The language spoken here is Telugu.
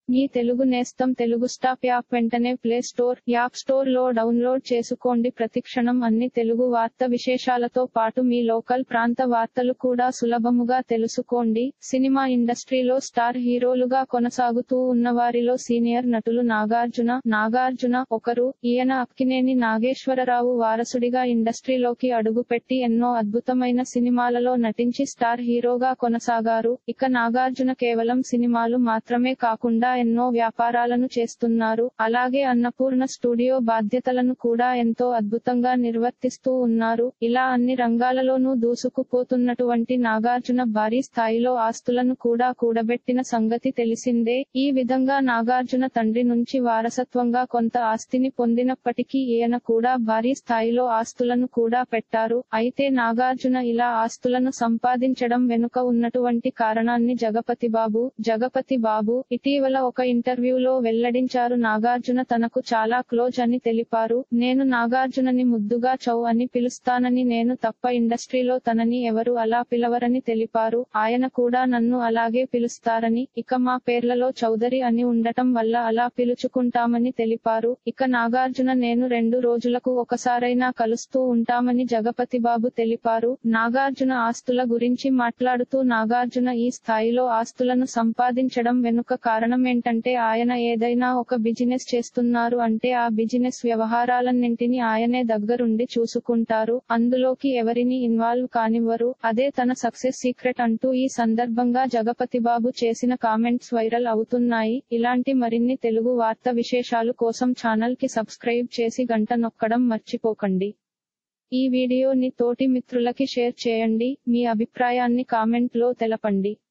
మీ తెలుగు నేస్తం తెలుగు స్టాప్ యాప్ వెంటనే ప్లే స్టోర్ యాప్ స్టోర్ లో డౌన్లోడ్ చేసుకోండి ప్రతిక్షణం అన్ని తెలుగు వార్త విశేషాలతో పాటు మీ లోకల్ ప్రాంత వార్తలు కూడా సులభముగా తెలుసుకోండి సినిమా ఇండస్ట్రీలో స్టార్ హీరోలుగా కొనసాగుతూ ఉన్న వారిలో సీనియర్ నటులు నాగార్జున నాగార్జున ఒకరు ఈయన అక్కినేని నాగేశ్వరరావు వారసుడిగా ఇండస్ట్రీలోకి అడుగుపెట్టి ఎన్నో అద్భుతమైన సినిమాలలో నటించి స్టార్ హీరోగా కొనసాగారు ఇక నాగార్జున కేవలం సినిమాలు మాత్రమే కాకుండా ఎన్నో వ్యాపారాలను చేస్తున్నారు అలాగే అన్నపూర్ణ స్టూడియో బాధ్యతలను కూడా ఎంతో అద్భుతంగా నిర్వర్తిస్తూ ఉన్నారు ఇలా అన్ని రంగాలలోనూ దూసుకుపోతున్నటువంటి నాగార్జున భారీ స్థాయిలో ఆస్తులను కూడా కూడబెట్టిన సంగతి తెలిసిందే ఈ విధంగా నాగార్జున తండ్రి నుంచి వారసత్వంగా కొంత ఆస్తిని పొందినప్పటికీ ఈయన కూడా భారీ స్థాయిలో ఆస్తులను కూడా పెట్టారు అయితే నాగార్జున ఇలా ఆస్తులను సంపాదించడం వెనుక ఉన్నటువంటి కారణాన్ని జగపతి బాబు జగపతి బాబు ఇటీవల ఒక ఇంటర్వ్యూలో వెల్లడించారు నాగార్జున తనకు చాలా క్లోజ్ అని తెలిపారు నేను నాగార్జునని ముద్దుగా చౌ అని పిలుస్తానని నేను తప్ప ఇండస్ట్రీలో తనని ఎవరు అలా పిలవరని తెలిపారు ఆయన కూడా నన్ను అలాగే పిలుస్తారని ఇక మా పేర్లలో చౌదరి అని ఉండటం వల్ల అలా పిలుచుకుంటామని తెలిపారు ఇక నాగార్జున నేను రెండు రోజులకు ఒకసారైనా కలుస్తూ ఉంటామని జగపతి బాబు తెలిపారు నాగార్జున ఆస్తుల గురించి మాట్లాడుతూ నాగార్జున ఈ స్థాయిలో ఆస్తులను సంపాదించడం వెనుక కారణం ఏంటంటే ఆయన ఏదైనా ఒక బిజినెస్ చేస్తున్నారు అంటే ఆ బిజినెస్ వ్యవహారాలన్నింటినీ ఆయనే దగ్గరుండి చూసుకుంటారు అందులోకి ఎవరిని ఇన్వాల్వ్ కానివ్వరు అదే తన సక్సెస్ సీక్రెట్ అంటూ ఈ సందర్భంగా జగపతి బాబు చేసిన కామెంట్స్ వైరల్ అవుతున్నాయి ఇలాంటి మరిన్ని తెలుగు వార్త విశేషాలు కోసం ఛానల్ కి సబ్స్క్రైబ్ చేసి గంట నొక్కడం మర్చిపోకండి ఈ వీడియోని తోటి మిత్రులకి షేర్ చేయండి మీ అభిప్రాయాన్ని కామెంట్ లో తెలపండి